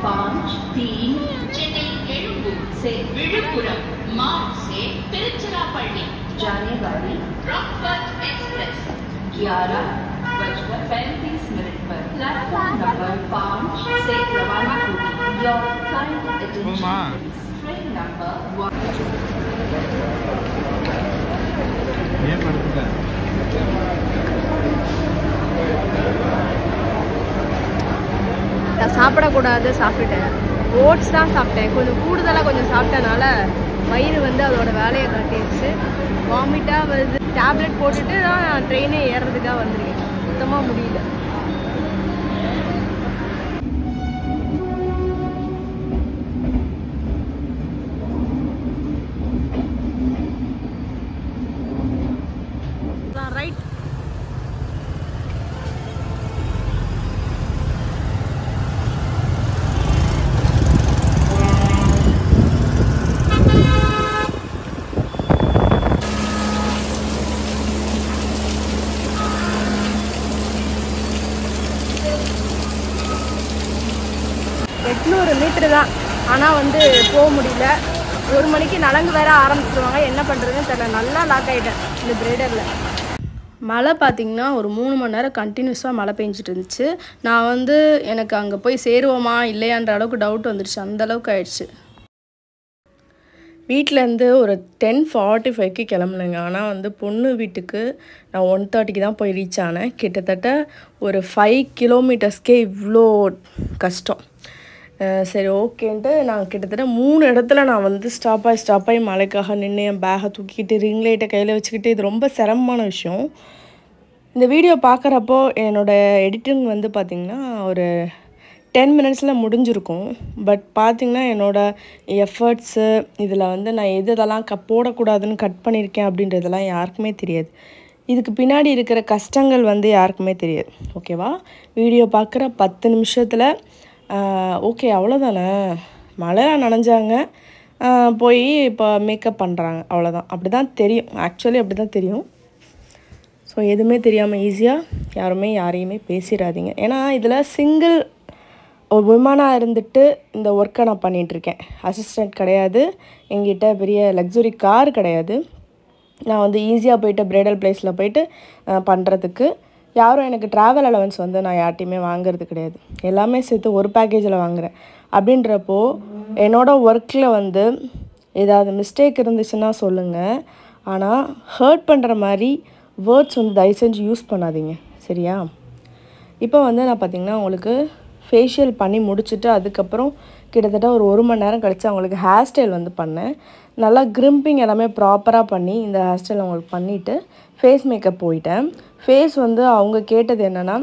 पाँच तीन चेन्नई एलुगु से विழுப்புरम मार्ग से तिरुचिरापल्ली जाने वाली रॉकफर्ट एक्सप्रेस ग्यारह बजकर पैंतीस मिनट पर प्लेटफॉर्म नंबर पाँच से रवाना होगी योर फ्लाइट போமா. अटेंशन ट्रेन नंबर वन ஏன் படுத்துட்ட நான் சாப்பிடக்கூடாது சாப்பிட்டுட்டேன் ஓட்ஸ் தான் சாப்பிட்டேன் கொஞ்சம் கூடுதலாக கொஞ்சம் சாப்பிட்டனால வயிறு வந்து அதோட வேலையை காட்டிடுச்சு வாமிட்டாக வருது டேப்லெட் போட்டுட்டு தான் நான் ட்ரெயினே ஏறுறதுக்காக வந்திருக்கேன் சுத்தமாக முடியல ரைட் எட்நூறு மீட்ரு தான் ஆனால் வந்து போக முடியல ஒரு மணிக்கு நலங்கு வேற ஆரம்பிச்சிருவாங்க என்ன பண்ணுறதுன்னு தெரியல நல்லா லாக் ஆகிட்டேன் இந்த பிரேடரில் மழை பார்த்திங்கன்னா ஒரு மூணு மணி நேரம் கண்டினியூஸாக மழை பெஞ்சிட்டு இருந்துச்சு நான் வந்து எனக்கு அங்கே போய் சேருவோமா இல்லையான்ற அளவுக்கு டவுட் வந்துடுச்சு அந்த அளவுக்கு ஆயிடுச்சு வீட்டிலேருந்து ஒரு டென் ஃபார்ட்டி ஃபைவ்க்கு கிளம்புனேங்க ஆனால் வந்து பொண்ணு வீட்டுக்கு நான் ஒன் தேர்ட்டிக்கு தான் போய் ரீச் ஆனேன் கிட்டத்தட்ட ஒரு ஃபைவ் கிலோமீட்டர்ஸ்க்கே இவ்வளோ கஷ்டம் அஹ் சரி ஓகேன்ட்டு நான் கிட்டத்தட்ட மூணு இடத்துல நான் வந்து ஸ்டாப் ஆகி ஸ்டாப் ஆகி மழைக்காக நின்று என் பேகை தூக்கிட்டு ரிங் லைட்டை கையில் வச்சுக்கிட்டு இது ரொம்ப சிரமமான விஷயம் இந்த வீடியோ பார்க்குறப்போ என்னோடய எடிட்டிங் வந்து பார்த்திங்கன்னா ஒரு டென் மினிட்ஸில் முடிஞ்சிருக்கும் பட் பார்த்திங்கன்னா என்னோடய எஃபர்ட்ஸு இதில் வந்து நான் எது இதெல்லாம் க போடக்கூடாதுன்னு கட் பண்ணியிருக்கேன் அப்படின்றதெல்லாம் யாருக்குமே தெரியாது இதுக்கு பின்னாடி இருக்கிற கஷ்டங்கள் வந்து யாருக்குமே தெரியாது ஓகேவா வீடியோ பார்க்குற பத்து நிமிஷத்தில் ஓகே அவ்வளோதானே மழை நனைஞ்சாங்க ஆஹ் போய் இப்போ மேக்கப் பண்ணுறாங்க அவ்வளோதான் அப்படி தான் தெரியும் ஆக்சுவலி அப்படி தான் தெரியும் ஸோ எதுவுமே தெரியாமல் ஈஸியாக யாருமே யாரையுமே பேசிடாதீங்க ஏன்னா இதில் சிங்கிள் ஒரு விமானாக இருந்துட்டு இந்த ஒர்க்கை நான் பண்ணிகிட்ருக்கேன் அசிஸ்டண்ட் கிடையாது எங்கிட்ட பெரிய லக்ஸுரி கார் கிடையாது நான் வந்து ஈஸியாக போயிட்டு பிரைடல் பிளேஸில் போயிட்டு பண்ணுறதுக்கு யாரும் எனக்கு ட்ராவல் அலவன்ஸ் வந்து நான் யார்ட்டையுமே வாங்குறது கிடையாது எல்லாமே சேர்த்து ஒரு பேக்கேஜில் வாங்குறேன் அப்படின்றப்போ என்னோடய ஒர்க்கில் வந்து ஏதாவது மிஸ்டேக் இருந்துச்சுன்னா சொல்லுங்கள் ஆனால் ஹர்ட் பண்ணுற மாதிரி வேர்ட்ஸ் வந்து தயவு செஞ்சு யூஸ் பண்ணாதீங்க சரியா இப்போ வந்து நான் பார்த்திங்கன்னா உங்களுக்கு ஃபேஷியல் பண்ணி முடிச்சுட்டு அதுக்கப்புறம் கிட்டத்தட்ட ஒரு ஒரு மணி நேரம் கழித்து அவங்களுக்கு ஹேர் ஸ்டைல் வந்து பண்ணேன் நல்லா கிரிம்பிங் எல்லாமே ப்ராப்பராக பண்ணி இந்த ஹேர் ஸ்டைல் அவங்களுக்கு பண்ணிவிட்டு ஃபேஸ் மேக்கப் போயிட்டேன் ஃபேஸ் வந்து அவங்க கேட்டது என்னென்னா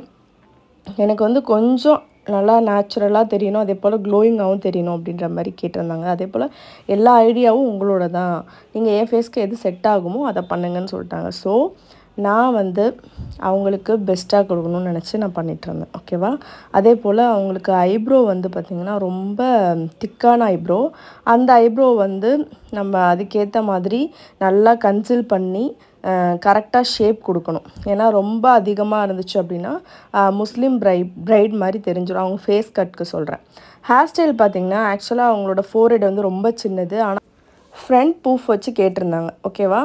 எனக்கு வந்து கொஞ்சம் நல்லா நேச்சுரலாக தெரியணும் அதே போல் க்ளோயிங்காகவும் தெரியணும் அப்படின்ற மாதிரி கேட்டிருந்தாங்க அதே போல் எல்லா ஐடியாவும் உங்களோட தான் நீங்கள் என் ஃபேஸ்க்கு எது செட் ஆகுமோ அதை பண்ணுங்கன்னு சொல்லிட்டாங்க ஸோ நான் வந்து அவங்களுக்கு பெஸ்ட்டாக கொடுக்கணும்னு நினச்சி நான் பண்ணிட்டு இருந்தேன் ஓகேவா அதே போல் அவங்களுக்கு ஐப்ரோ வந்து பார்த்திங்கன்னா ரொம்ப திக்கான ஐப்ரோ அந்த ஐப்ரோ வந்து நம்ம அதுக்கேற்ற மாதிரி நல்லா கன்சில் பண்ணி கரெக்டாக ஷேப் கொடுக்கணும் ஏன்னா ரொம்ப அதிகமாக இருந்துச்சு அப்படின்னா அஹ், முஸ்லீம் பிரைட் பிரைட் மாதிரி தெரிஞ்சிடும் அவங்க ஃபேஸ் கட்க்கு சொல்கிறேன் ஹேர் ஸ்டைல் பார்த்திங்கன்னா ஆக்சுவலாக அவங்களோட ஃபோர்ஹெட் வந்து ரொம்ப சின்னது ஆனால் ஃப்ரண்ட் பூஃப் வச்சு கேட்டிருந்தாங்க ஓகேவா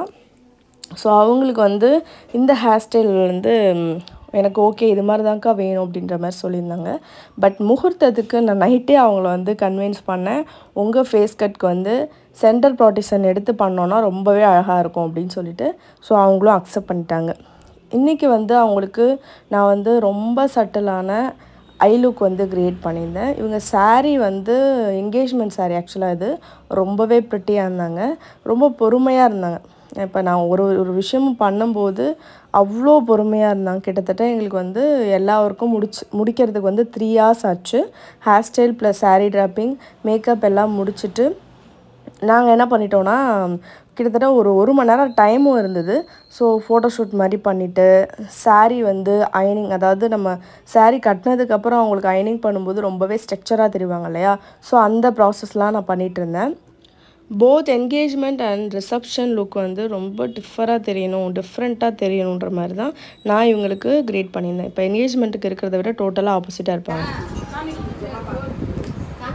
ஸோ அவங்களுக்கு வந்து இந்த ஹேர் ஸ்டைல் வந்து ம், எனக்கு ஓகே இது மாதிரி தான்க்கா வேணும் அப்படின்ற மாதிரி சொல்லியிருந்தாங்க பட் முகூர்த்தத்துக்கு நான் நைட்டே அவங்கள வந்து கன்வின்ஸ் பண்ணேன் உங்கள் ஃபேஸ் கட்க்கு வந்து சென்டர் ப்ராட்டிஷன் எடுத்து பண்ணோன்னா ரொம்பவே அழகாக இருக்கும் அப்படின்னு சொல்லிட்டு ஸோ அவங்களும் அக்செப்ட் பண்ணிட்டாங்க இன்றைக்கி வந்து அவங்களுக்கு நான் வந்து ரொம்ப சட்டிலான ஐ லுக் வந்து க்ரியேட் பண்ணியிருந்தேன் இவங்க saree வந்து என்கேஜ்மெண்ட் saree ஆக்சுவலாக இது ரொம்பவே ப்ரிட்டியாக இருந்தாங்க ரொம்ப பொறுமையாக இருந்தாங்க இப்போ நான் ஒரு ஒரு விஷயமும் பண்ணும்போது அவ்வளோ பொறுமையாக இருந்தாங்க கிட்டத்தட்ட எங்களுக்கு வந்து எல்லா ஒர்க்கும் முடிச்சு முடிக்கிறதுக்கு வந்து த்ரீ ஹார்ஸ் ஆச்சு hair style plus saree draping makeup எல்லாம் முடிச்சுட்டு நாங்கள் என்ன பண்ணிட்டோன்னா கிட்டத்தட்ட ஒரு ஒரு மணி நேரம் டைமும் இருந்தது ஸோ ஃபோட்டோஷூட் மாதிரி பண்ணிவிட்டு saree வந்து அயனிங் அதாவது நம்ம saree கட்டினதுக்கப்புறம் அவங்களுக்கு அயனிங் பண்ணும்போது ரொம்பவே ஸ்ட்ரக்சராக தெரிவாங்க இல்லையா ஸோ அந்த ப்ராசஸ்லாம் நான் பண்ணிகிட்டு இருந்தேன் both engagement and reception look வந்து ரொம்ப டிஃபராக தெரியணும் டிஃப்ரெண்ட்டாக தெரியணுன்ற மாதிரி தான் நான் இவங்களுக்கு கிரியேட் பண்ணியிருந்தேன் இப்போ என்கேஜ்மெண்ட்டுக்கு இருக்கிறத விட டோட்டலாக ஆப்போசிட்டாக இருப்பாங்க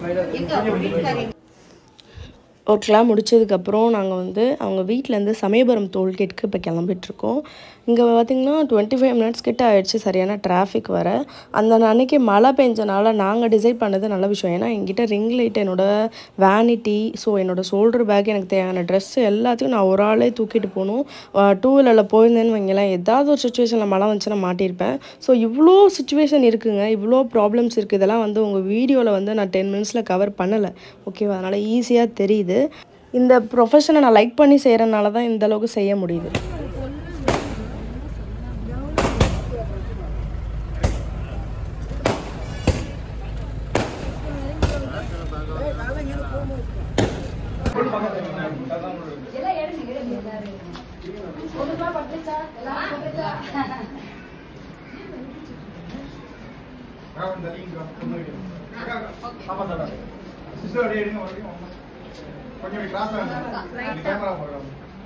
ஒர்க்லாம் முடிச்சதுக்கப்புறம் நாங்கள் வந்து அவங்க வீட்டிலேருந்து சமயபுரம் டோல்கேட்டுக்கு இப்போ கிளம்பிட்டுருக்கோம் இங்கே பார்த்திங்கன்னா டுவெண்ட்டி ஃபைவ் மினிட்ஸ் கிட்ட ஆயிடுச்சு சரியான டிராஃபிக் வர அந்த அன்னைக்கு மழை பெஞ்சனால நாங்கள் டிசைட் பண்ணது நல்ல விஷயம் ஏன்னா என்கிட்ட ரிங் லைட் என்னோட வேனிட்டி ஸோ என்னோட ஷோல்டர் பேக் எனக்கு தேவையான ட்ரெஸ் எல்லாத்தையும் நான் ஒரு ஆளே தூக்கிட்டு போகணும் டூ வீலரில் போயிருந்தேன்னு வைங்களேன் ஏதாவது ஒரு சுச்சுவேஷனில் மழை வந்துச்சுன்னா மாட்டியிருப்பேன் ஸோ இவ்வளோ சுச்சுவேஷன் இருக்குங்க இவ்வளோ ப்ராப்ளம்ஸ் இருக்குது இதெல்லாம் வந்து உங்கள் வீடியோவில் வந்து நான் டென் மினிட்ஸில் கவர் பண்ணலை ஓகேவா அதனால் ஈஸியாக தெரியுது இந்த ப்ரொஃபஷனை நான் லைக் பண்ணி செய்கிறனால தான் இந்த அளவுக்கு செய்ய முடியுது சிஸ்டர் அப்படியே எடுங்க வரைக்கும் கொஞ்சம் கிராஸ் கேமரா போடுறோம்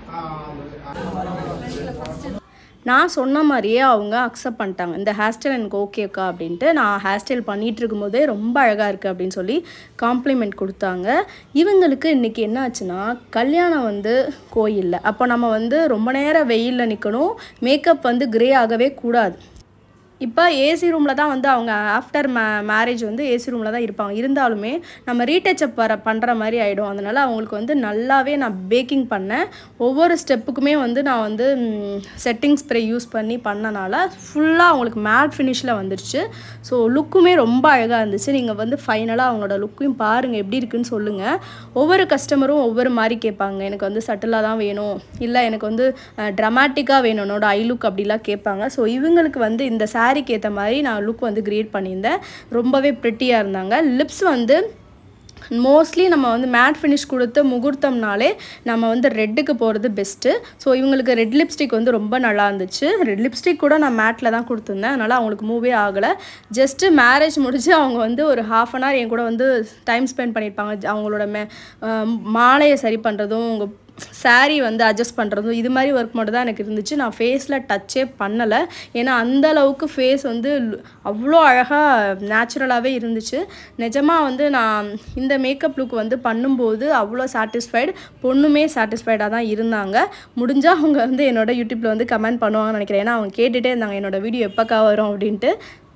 நான் சொன்ன மாதிரியே அவங்க அக்செப்ட் பண்ணிட்டாங்க இந்த ஹேர் ஸ்டைல் எனக்கு ஓகேக்கா அப்படின்ட்டு நான் ஹேர் ஸ்டைல் பண்ணிகிட்டு இருக்கும்போதே ரொம்ப அழகாக இருக்குது அப்படின்னு சொல்லி காம்ப்ளிமெண்ட் கொடுத்தாங்க இவங்களுக்கு இன்றைக்கி என்ன ஆச்சுன்னா கல்யாணம் வந்து கோயிலில் அப்போ நம்ம வந்து ரொம்ப நேரம் வெயிலில் நிற்கணும் மேக்கப் வந்து கிரே ஆகவே கூடாது இப்போ ஏசி ரூமில் தான் வந்து அவங்க ஆஃப்டர் மே மேரேஜ் வந்து ஏசி ரூமில் தான் இருப்பாங்க இருந்தாலுமே நம்ம ரீடச்சப் வர பண்ணுற மாதிரி ஆகிடும் அதனால் அவங்களுக்கு வந்து நல்லாவே நான் பேக்கிங் பண்ணேன் ஒவ்வொரு ஸ்டெப்புக்குமே வந்து நான் வந்து செட்டிங் ஸ்ப்ரே யூஸ் பண்ணி பண்ணனால ஃபுல்லாக அவங்களுக்கு மேட் ஃபினிஷில் வந்துடுச்சு ஸோ லுக்குமே ரொம்ப அழகாக இருந்துச்சு நீங்கள் வந்து ஃபைனலாக அவங்களோட லுக்கையும் பாருங்கள் எப்படி இருக்குன்னு சொல்லுங்கள் ஒவ்வொரு கஸ்டமரும் ஒவ்வொரு மாதிரி கேட்பாங்க எனக்கு வந்து சட்டிலாக தான் வேணும் இல்லை எனக்கு வந்து ட்ரமாட்டிக்காக வேணும் என்னோட ஐ லுக் அப்படிலாம் கேட்பாங்க ஸோ இவங்களுக்கு வந்து இந்த சாரீக்கு ஏற்ற மாதிரி நான் லுக் வந்து கிரியேட் பண்ணியிருந்தேன் ரொம்பவே ப்ரிட்டியாக இருந்தாங்க லிப்ஸ் வந்து மோஸ்ட்லி நம்ம வந்து மேட் ஃபினிஷ் கொடுத்து முகூர்த்தம்னாலே நம்ம வந்து ரெட்டுக்கு போகிறது பெஸ்ட்டு ஸோ இவங்களுக்கு ரெட் லிப்ஸ்டிக் வந்து ரொம்ப நல்லா இருந்துச்சு ரெட் லிப்ஸ்டிக் கூட நான் மேட்டில் தான் கொடுத்துருந்தேன் அதனால் அவங்களுக்கு மூவே ஆகலை ஜஸ்ட்டு மேரேஜ் முடிச்சு அவங்க வந்து ஒரு ஹாஃப் அன் ஹவர் என் கூட வந்து டைம் ஸ்பெண்ட் பண்ணியிருப்பாங்க அவங்களோட மே மாலையை சரி பண்ணுறதும் உங்கள் சாரீ வந்து அட்ஜஸ்ட் பண்ணுறதும் இது மாதிரி ஒர்க் மட்டும் தான் எனக்கு இருந்துச்சு நான் ஃபேஸில் டச்சே பண்ணலை ஏன்னா அந்த அளவுக்கு ஃபேஸ் வந்து அவ்வளோ அழகாக நேச்சுரலாகவே இருந்துச்சு நிஜமாக வந்து நான் இந்த மேக்கப் லுக் வந்து பண்ணும்போது அவ்வளோ சாட்டிஸ்ஃபைடு பொண்ணுமே சாட்டிஸ்ஃபைடாக தான் இருந்தாங்க முடிஞ்சால் அவங்க வந்து என்னோட யூடியூப்பில் வந்து கமெண்ட் பண்ணுவாங்கன்னு நினைக்கிறேன் ஏன்னா அவங்க கேட்டுகிட்டே இருந்தாங்க என்னோட வீடியோ எப்போக்கா வரும் அப்படின்ட்டு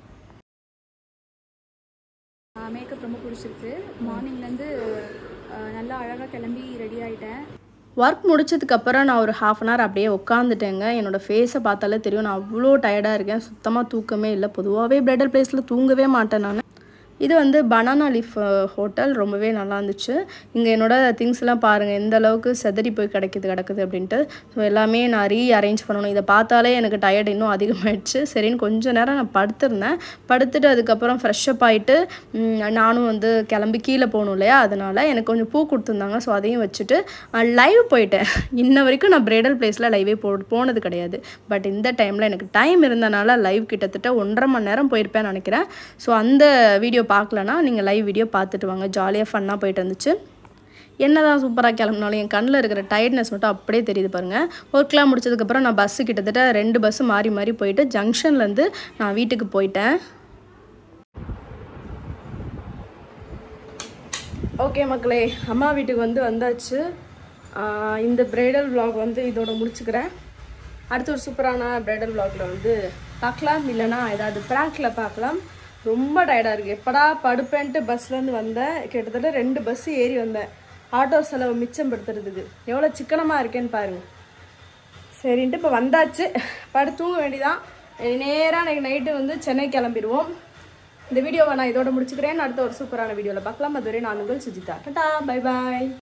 மேக்கப் ரொம்ப பிடிச்சிருக்கு மார்னிங்லேருந்து நல்லா அழகாக கிளம்பி ரெடி ஆகிட்டேன் ஒர்க் முடிச்சதுக்கப்புறம் நான் ஒரு ஹாஃப் அன் ஹவர் அப்படியே உட்காந்துட்டேங்க என்னோடய ஃபேஸை பார்த்தாலே தெரியும் நான் அவ்வளோ டயர்டாக இருக்கேன் சுத்தமாக தூக்கமே இல்லை பொதுவாகவே பிரைடல் பிளேஸில் தூங்கவே மாட்டேன் நான் இது வந்து பனானா லீஃப் ஹோட்டல் ரொம்பவே நல்லா இருந்துச்சு இங்கே என்னோடய திங்ஸ்லாம் பாருங்கள் எந்த அளவுக்கு செதறி போய் கிடைக்குது கிடக்குது அப்படின்ட்டு ஸோ எல்லாமே நான் ரீ அரேஞ்ச் பண்ணணும் இதை பார்த்தாலே எனக்கு டயர்ட் இன்னும் அதிகமாகிடுச்சு சரின்னு கொஞ்சம் நேரம் நான் படுத்திருந்தேன் படுத்துட்டு அதுக்கப்புறம் ஃப்ரெஷ்அப் ஆகிட்டு நானும் வந்து கிளம்பி கீழே போகணும் இல்லையா அதனால் எனக்கு கொஞ்சம் பூ கொடுத்துருந்தாங்க ஸோ அதையும் வச்சுட்டு லைவ் போயிட்டேன் இன்ன வரைக்கும் நான் பிரைடல் பிளேஸில் லைவே போ போனது கிடையாது பட் இந்த டைமில் எனக்கு டைம் இருந்தனால லைவ் கிட்டத்தட்ட ஒன்றரை மணி நேரம் போயிருப்பேன்னு நினைக்கிறேன் ஸோ அந்த வீடியோ பார்க்கலனா நீங்கள் லைவ் வீடியோ பார்த்துட்டு வாங்க ஜாலியாக ஃபன்னாக போயிட்டு இருந்துச்சு என்ன தான் சூப்பராக கிளம்புனாலும் என் கண்ணில் இருக்கிற டயர்ட்னஸ் மட்டும் அப்படியே தெரியுது பாருங்கள் ஒர்க்லாம் முடிச்சதுக்கப்புறம் நான் பஸ்ஸு கிட்டத்தட்ட ரெண்டு பஸ்ஸு மாறி மாறி போயிட்டு ஜங்ஷன்லேருந்து நான் வீட்டுக்கு போயிட்டேன் ஓகே மக்களே அம்மா வீட்டுக்கு வந்து வந்தாச்சு ஆஹ் இந்த பிரைடல் vlog வந்து இதோட முடிச்சுக்கிறேன் அடுத்த ஒரு சூப்பரான பிரைடல் vlogல வந்து பார்க்கலாம் இல்லைனா ஏதாவது ப்ராங்க்கில் பார்க்கலாம் ரொம்ப டயர்டாக இருக்குது எப்படா படுப்பேன்ட்டு பஸ்லேருந்து வந்தேன் கிட்டத்தட்ட ரெண்டு பஸ் ஏறி வந்தேன் ஆட்டோ செலவு மிச்சம் படுத்துறதுக்கு எவ்வளோ சிக்கனமாக இருக்கேன்னு பாருங்க சரின்ட்டு இப்போ வந்தாச்சு படுத்து தூங்க வேண்டியதான் நேராக இன்னைக்கு நைட்டு வந்து சென்னை கிளம்பிடுவோம் இந்த வீடியோவை நான் இதோட முடிச்சுக்கிறேன் அடுத்த ஒரு சூப்பரான வீடியோவில் பார்க்கலாம் அதுவரை நான் உங்கள் சுஜிதா டாடா பை பாய்